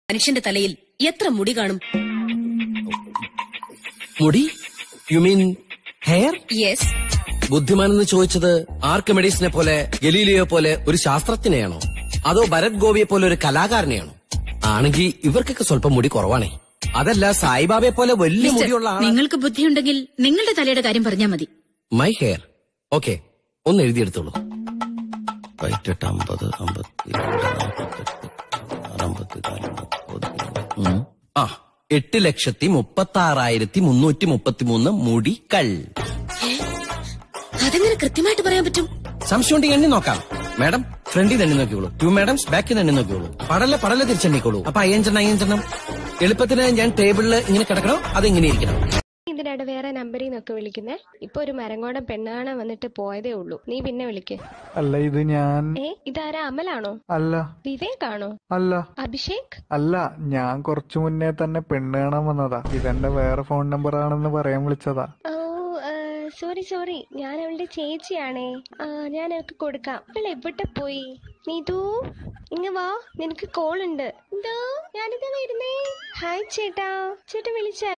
മനുഷ്യന്റെ തലയിൽ എത്ര മുടി കാണും മുടി യു മീൻ ഹെയർ യെസ് ബുദ്ധിമാനെന്ന് ചോദിച്ചത് ആർക്കിമെഡീസിനെ പോലെ ഗലീലിയോ പോലെ ഒരു ശാസ്ത്രജ്ഞനെയാണോ അതോ ഭരത് ഗോപിയെ പോലെ ഒരു കലാകാരനെയാണോ ആണെങ്കിൽ ഇവർക്കൊക്കെ സ്വല്പം മുടി കുറവാണേ അതല്ല സായിബാബയെ പോലെ വലിയ മിസ്റ്റർ, മുടിയുള്ള ആളാ നിങ്ങൾക്ക് ബുദ്ധിയുണ്ടെങ്കിൽ നിങ്ങളുടെ തലയുടെ കാര്യം പറഞ്ഞാൽ മതി മൈ ഹെയർ ഓക്കെ ഒന്ന് എഴുതിയെടുത്തോളൂ പതിനെട്ട് അമ്പത് അമ്പത്തിരണ്ട് നാൽപ്പത്തെട്ട് അമ്പത്തിനാല് മുപ്പത് ഉം. ആ എട്ട് ലക്ഷത്തി മുപ്പത്തി ആറായിരത്തി മുന്നൂറ്റി മുപ്പത്തി മൂന്ന് മുടികൾ അതെങ്ങനെ കൃത്യമായിട്ട് പറയാൻ പറ്റും സംശയം ഉണ്ടെങ്കിൽ എണ്ണി നോക്കാം മാഡം ഫ്രണ്ടിൽ എണ്ണി നോക്കിയോളൂ ടു മാഡംസ് ബാക്കിൽ എണ്ണി നോക്കിയോളൂ പടല പടല തിരിച്ചെണ്ണിക്കോളൂ അപ്പൊ അയ്യഞ്ചെണ്ണം അയ്യഞ്ചെണ്ണം എളുപ്പത്തിന് ഞാൻ ടേബിളിൽ ഇങ്ങനെ കിടക്കണോ അതെങ്ങനെ ഇരിക്കണം ഇതിനിടെ വേറെ നമ്പറിൽ നിന്നൊക്കെ വിളിക്കുന്നേ ഇപ്പൊ ഒരു മരങ്കോടൻ പെണ്ണ് കാണാൻ വന്നിട്ട് പോയതേ ഉള്ളൂ നീ പിന്നെ വിളിക്ക് അല്ല ഇത് ഞാൻ ഏ ഇതാരാ അമലാണോ അല്ല വിവേകാണോ അല്ല അഭിഷേക് അല്ല ഞാൻ കുറച്ചു മുന്നേ തന്നെ പെണ്ണ് കാണാൻ വന്നതാ ഇതെന്റെ വേറെ ഫോൺ നമ്പർ ആണെന്ന് പറയാൻ വിളിച്ചതാ ഓ സോറി സോറി ഞാൻ അവളുടെ ചേച്ചിയാണേ ആ ഞാൻ അവൾക്ക് കൊടുക്കാം അവൾ എവിടെ പോയി നീതു ഇങ്ങ വാ നിനക്ക് കോൾ ഉണ്ട് എന്തോ ഞാനിതാ വരുന്നേ ഹായ് ചേട്ടാ ചേട്ടൻ വിളിച്ചായിരുന്നു